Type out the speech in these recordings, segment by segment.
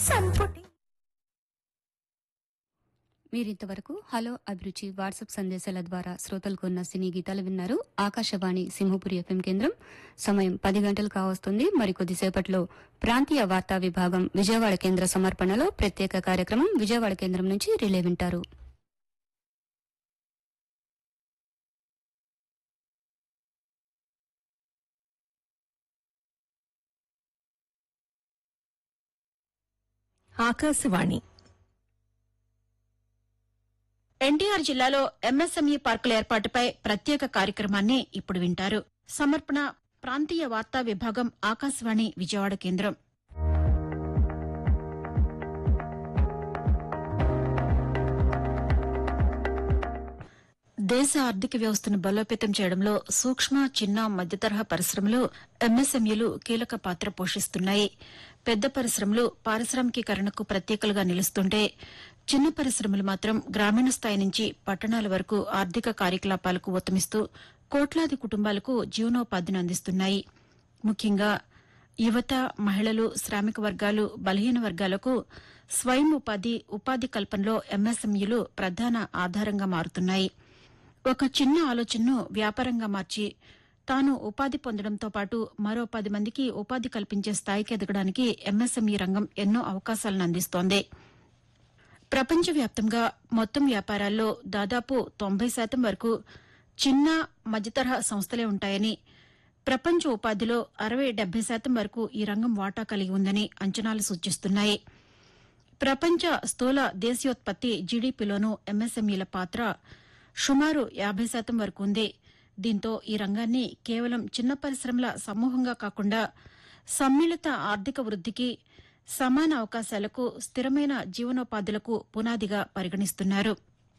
సంపుటి మీరింతవరకు హలో అభిరుచి వాట్సాప్ సందేశాల ద్వారా శ్రోతలకు ఉన్న సినీ గీతాలు విన్నారు ఆకాశవాణి సింహపురి ఎఫ్ఎం కేంద్రం సమయం పది గంటలు కావస్తుంది మరికొద్దిసేపట్లో ప్రాంతీయ వార్తా విభాగం విజయవాడ కేంద్ర సమర్పణలో ప్రత్యేక కార్యక్రమం విజయవాడ కేంద్రం నుంచి రిలే వింటారు ఆకాశవాణి ఎన్టీఆర్ జిల్లాలో ఎంఎస్ఎంఈ పార్కుల ఏర్పాటుపై ప్రత్యేక కార్యక్రమాన్ని ఇప్పుడు వింటారు సమర్పణ ప్రాంతీయ వార్తా విభాగం ఆకాశవాణి విజయవాడ కేంద్రం దేశ ఆర్థిక వ్యవస్థను బలోపేతం చేయడంలో సూక్ష్మ చిన్న మధ్యతరహా పరిశ్రమలు ఎంఎస్ఎంఈలు కీలక పాత్ర పోషిస్తున్నాయి పెద్ద పరిశ్రమలు పారిశ్రామికీకరణకు ప్రత్యేకలుగా నిలుస్తుంటే చిన్న పరిశ్రమలు మాత్రం గ్రామీణ స్థాయి నుంచి పట్టణాల వరకు ఆర్థిక కార్యకలాపాలకు ఊతమిస్తూ కోట్లాది కుటుంబాలకు జీవనోపాధిని అందిస్తున్నాయి ముఖ్యంగా యువత మహిళలు శ్రామిక వర్గాలు బలహీన వర్గాలకు స్వయం ఉపాధి ఉపాధి కల్పనలో ఎంఎస్ఎంఈలు ప్రధాన ఆధారంగా మారుతున్నాయి ఒక చిన్న ఆలోచనను వ్యాపారంగా మార్చి తాను ఉపాధి పొందడంతో పాటు మరో పది మందికి ఉపాధి కల్పించే స్థాయికి ఎదగడానికి ఎంఎస్ఎంఈ రంగం ఎన్నో అవకాశాలను అందిస్తోంది ప్రపంచవ్యాప్తంగా మొత్తం వ్యాపారాల్లో దాదాపు తొంభై శాతం వరకు చిన్న మధ్యతరహా సంస్థలే ఉంటాయని ప్రపంచ ఉపాధిలో అరవై డెబ్బై శాతం వరకు ఈ రంగం వాటా కలిగి ఉందని అంచనాలు సూచిస్తున్నాయి ప్రపంచ స్థూల దేశీయోత్పత్తి జీడీపీలోనూ ఎంఎస్ఎంఈల పాత్ర సుమారు యాభై శాతం వరకు ఉంది దీంతో ఈ రంగాన్ని కేవలం చిన్న పరిశ్రమల సమూహంగా కాకుండా సమ్మిళిత ఆర్థిక వృద్దికి సమాన అవకాశాలకు స్థిరమైన జీవనోపాధులకు పునాదిగా పరిగణిస్తున్నారు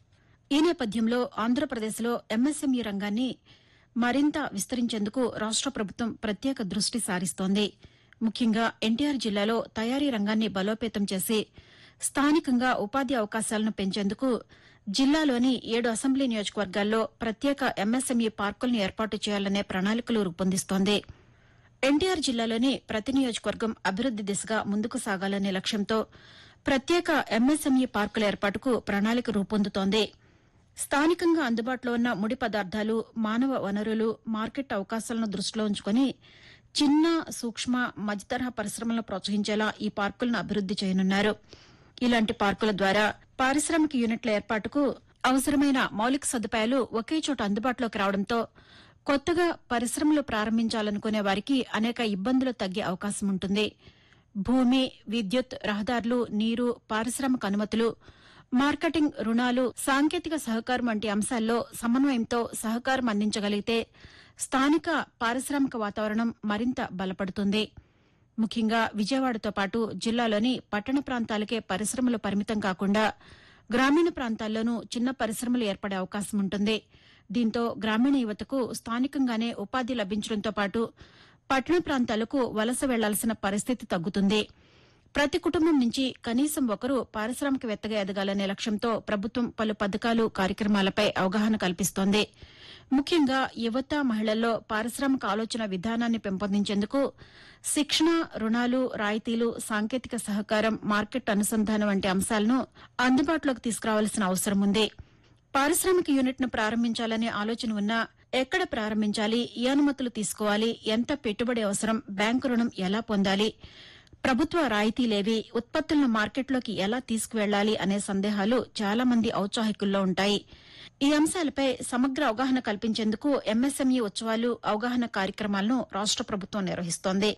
ఈ నేపథ్యంలో ఆంధ్రప్రదేశ్లో ఎంఎస్ఎంఈ రంగాన్ని మరింత విస్తరించేందుకు రాష్ట ప్రభుత్వం ప్రత్యేక దృష్టి సారిస్తోంది ముఖ్యంగా ఎన్టీఆర్ జిల్లాలో తయారీ రంగాన్ని బలోపేతం చేసి స్థానికంగా ఉపాధి అవకాశాలను పెంచేందుకు జిల్లాలోని ఏడు అసెంబ్లీ నియోజకవర్గాల్లో ప్రత్యేక ఎంఎస్ఎంఈ పార్కులను ఏర్పాటు చేయాలనే ప్రణాళికలు రూపొందిస్తోంది ఎన్టీఆర్ జిల్లాలోని ప్రతి నియోజకవర్గం అభివృద్ది దిశగా ముందుకు సాగాలనే లక్ష్యంతో ప్రత్యేక ఎంఎస్ఎంఈ పార్కుల ఏర్పాటుకు ప్రణాళిక రూపొందుతోంది స్థానికంగా అందుబాటులో ఉన్న ముడి పదార్థాలు మానవ వనరులు మార్కెట్ అవకాశాలను దృష్టిలో ఉంచుకుని చిన్న సూక్ష్మ మధ్యతరహా పరిశ్రమలను ప్రోత్సహించేలా ఈ పార్కులను అభివృద్ది చేయనున్నారు ఇలాంటి పార్కుల ద్వారా పారిశ్రామిక యూనిట్ల ఏర్పాటుకు అవసరమైన మౌలిక సదుపాయాలు ఒకే చోట అందుబాటులోకి రావడంతో కొత్తగా పరిశ్రమలు ప్రారంభించాలనుకునే వారికి అనేక ఇబ్బందులు తగ్గే అవకాశం ఉంటుంది భూమి విద్యుత్ రహదారులు నీరు పారిశ్రామిక అనుమతులు మార్కెటింగ్ రుణాలు సాంకేతిక సహకారం వంటి అంశాల్లో సమన్వయంతో సహకారం అందించగలిగితే స్థానిక పారిశ్రామిక వాతావరణం మరింత బలపడుతుంది ముఖ్యంగా విజయవాడతో పాటు జిల్లాలోని పట్టణ ప్రాంతాలకే పరిశ్రమలు పరిమితం కాకుండా గ్రామీణ ప్రాంతాల్లోనూ చిన్న పరిశ్రమలు ఏర్పడే అవకాశం ఉంటుంది దీంతో గ్రామీణ యువతకు స్థానికంగానే ఉపాధి లభించడంతో పాటు పట్టణ ప్రాంతాలకు వలస వెళ్లాల్సిన పరిస్థితి తగ్గుతుంది ప్రతి కుటుంబం నుంచి కనీసం ఒకరు పారిశ్రామికవేత్తగా ఎదగాలనే లక్ష్యంతో ప్రభుత్వం పలు పథకాలు కార్యక్రమాలపై అవగాహన కల్పిస్తోంది ముఖ్యంగా యువత మహిళల్లో పారిశ్రామిక ఆలోచన విధానాన్ని పెంపొందించేందుకు శిక్షణ రుణాలు రాయితీలు సాంకేతిక సహకారం మార్కెట్ అనుసంధానం వంటి అంశాలను అందుబాటులోకి తీసుకురావాల్సిన అవసరం ఉంది పారిశ్రామిక యూనిట్ను ప్రారంభించాలనే ఆలోచన ఉన్నా ఎక్కడ ప్రారంభించాలి ఏ అనుమతులు తీసుకోవాలి ఎంత పెట్టుబడి అవసరం బ్యాంకు రుణం ఎలా పొందాలి ప్రభుత్వ రాయితీలేవి ఉత్పత్తులను మార్కెట్లోకి ఎలా తీసుకువెళ్లాలి అనే సందేహాలు చాలా మంది ఔత్సాహికుల్లో ఉంటాయి ఈ అంశాలపై సమగ్ర అవగాహన కల్పించేందుకు ఎంఎస్ఎంఈ ఉత్సవాలు అవగాహన కార్యక్రమాలను రాష్ట ప్రభుత్వం నిర్వహిస్తోంది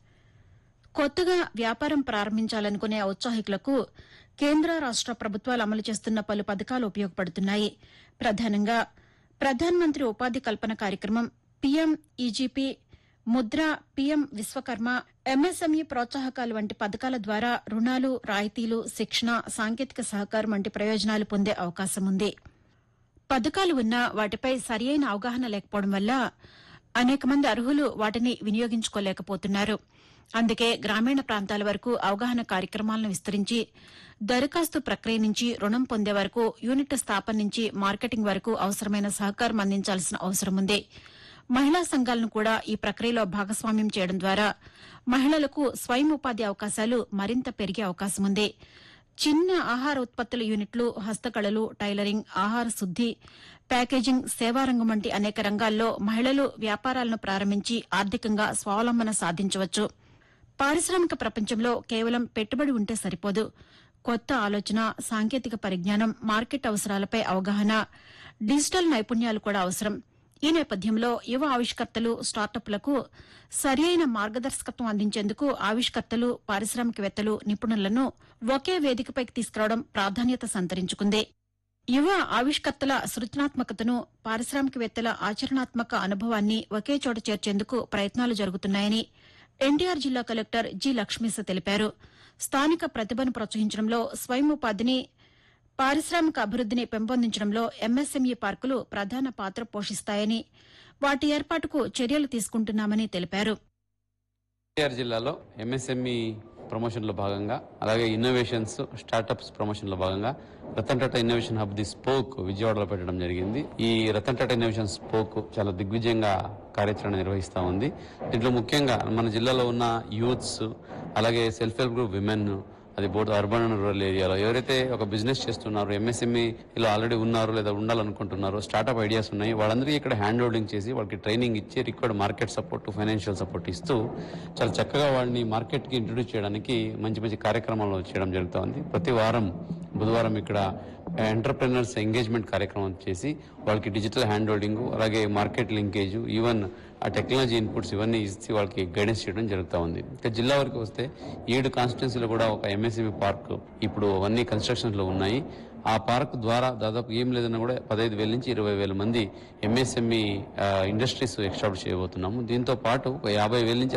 కొత్తగా వ్యాపారం ప్రారంభించాలనుకునే ఔత్సాహికులకు కేంద్ర రాష్ట ప్రభుత్వాలు అమలు చేస్తున్న పలు పథకాలు ఉపయోగపడుతున్నాయి ప్రధానంగా ప్రధాన్ మంత్రి ఉపాధి కల్పన కార్యక్రమం PM EGP Mudra PM Vishwakarma MSME ప్రోత్సాహకాలు వంటి పథకాల ద్వారా రుణాలు రాయితీలు శిక్షణ సాంకేతిక సహకారం వంటి ప్రయోజనాలు పొందే అవకాశం ఉంది పథకాలు ఉన్నా వాటిపై సరియైన అవగాహన లేకపోవడం వల్ల అనేక మంది అర్హులు వాటిని వినియోగించుకోలేకపోతున్నారు అందుకే గ్రామీణ ప్రాంతాల వరకు అవగాహన కార్యక్రమాలను విస్తరించి దరఖాస్తు ప్రక్రియ నుంచి రుణం పొందే వరకు యూనిట్ స్థాపన నుంచి మార్కెటింగ్ వరకు అవసరమైన సహకారం అందించాల్సిన అవసరం ఉంది మహిళా సంఘాలను కూడా ఈ ప్రక్రియలో భాగస్వామ్యం చేయడం ద్వారా మహిళలకు స్వయం ఉపాధి అవకాశాలు మరింత పెరిగే అవకాశం ఉంది చిన్న ఆహార ఉత్పత్తుల యూనిట్లు హస్తకళలు టైలరింగ్ ఆహార శుద్ది ప్యాకేజింగ్ సేవారంగం వంటి అనేక రంగాల్లో మహిళలు వ్యాపారాలను ప్రారంభించి ఆర్థికంగా స్వావలంబన సాధించవచ్చు పారిశ్రామిక ప్రపంచంలో కేవలం పెట్టుబడి ఉంటే సరిపోదు కొత్త ఆలోచన సాంకేతిక పరిజ్ఞానం మార్కెట్ అవసరాలపై అవగాహన డిజిటల్ నైపుణ్యాలు కూడా అవసరం ఈ నేపథ్యంలో యువ ఆవిష్కర్తలు స్టార్టప్లకు సరియైన మార్గదర్శకత్వం అందించేందుకు ఆవిష్కర్తలు పారిశ్రామికవేత్తలు నిపుణులను ఒకే వేదికపైకి తీసుకురావడం ప్రాధాన్యత సంతరించుకుంది యువ ఆవిష్కర్తల సృజనాత్మకతను పారిశ్రామికవేత్తల ఆచరణాత్మక అనుభవాన్ని ఒకే చోట చేర్చేందుకు ప్రయత్నాలు జరుగుతున్నాయని ఎన్టీఆర్ జిల్లా కలెక్టర్ జి లక్ష్మీస తెలిపారు స్థానిక ప్రతిభను ప్రోత్సహించడంలో స్వయం ఉపాధిని పారిశ్రామిక అభివృద్దిని పెంపొందించడంలో ఎంఎస్ఎంఈ పార్కులు ప్రధాన పాత్ర పోషిస్తాయని వాటి ఏర్పాటుకు చర్యలు తీసుకుంటున్నామని తెలిపారు ఎన్టీఆర్ జిల్లాలో ఎంఎస్ఎంఈ ప్రమోషన్లో భాగంగా అలాగే ఇన్నోవేషన్స్ స్టార్టప్స్ ప్రమోషన్లో భాగంగా Ratan Tata innovation hub the spoke విజయవాడలో పెట్టడం జరిగింది ఈ రతన్ టాటా ఇన్నోవేషన్ స్పోక్ చాలా దిగ్విజయంగా కార్యాచరణ నిర్వహిస్తూ ఉంది దీంట్లో ముఖ్యంగా మన జిల్లాలో ఉన్న యూత్స్ అలాగే సెల్ఫ్ హెల్ప్ గ్రూప్ విమెన్ అది బోర్డు అర్బన్ అండ్ రూరల్ ఏరియాలో ఎవరైతే ఒక బిజినెస్ చేస్తున్నారు ఎంఎస్ఎంఈ ఇలా ఆల్రెడీ ఉన్నారు లేదా ఉండాలనుకుంటున్నారు స్టార్ట్అప్ ఐడియాస్ ఉన్నాయి వాళ్ళందరికీ ఇక్కడ హ్యాండ్ హోల్డింగ్ చేసి వాళ్ళకి ట్రైనింగ్ ఇచ్చి required market support financial support ఇస్తూ చాలా చక్కగా వాళ్ళని మార్కెట్కి ఇంట్రొడ్యూస్ చేయడానికి మంచి మంచి కార్యక్రమాలు చేయడం జరుగుతూ ఉంది ప్రతి వారం బుధవారం ఇక్కడ ఎంటర్ప్రెనర్స్ ఎంగేజ్మెంట్ కార్యక్రమం చేసి వాళ్ళకి డిజిటల్ హ్యాండ్ హోల్డింగ్ అలాగే మార్కెట్ లింకేజ్ ఈవెన్ ఆ టెక్నాలజీ ఇన్పుట్స్ ఇవన్నీ ఇచ్చి వాళ్ళకి గైడెన్స్ చేయడం జరుగుతూ ఉంది ఇక జిల్లా వరకు వస్తే ఏడు కాన్స్టిట్యున్సీలో కూడా ఒక ఎంఎస్ఎంఈ పార్క్ ఇప్పుడు అవన్నీ కన్స్ట్రక్షన్స్ లో ఉన్నాయి ఆ పార్క్ ద్వారా దాదాపు ఏం లేదన్నా కూడా పదహైదు వేల నుంచి ఇరవై వేల మంది ఎంఎస్ఎంఈ ఇండస్ట్రీస్ ఎక్స్టాబ్లిష్ చేయబోతున్నాము దీంతో పాటు ఒక యాభై వేల నుంచి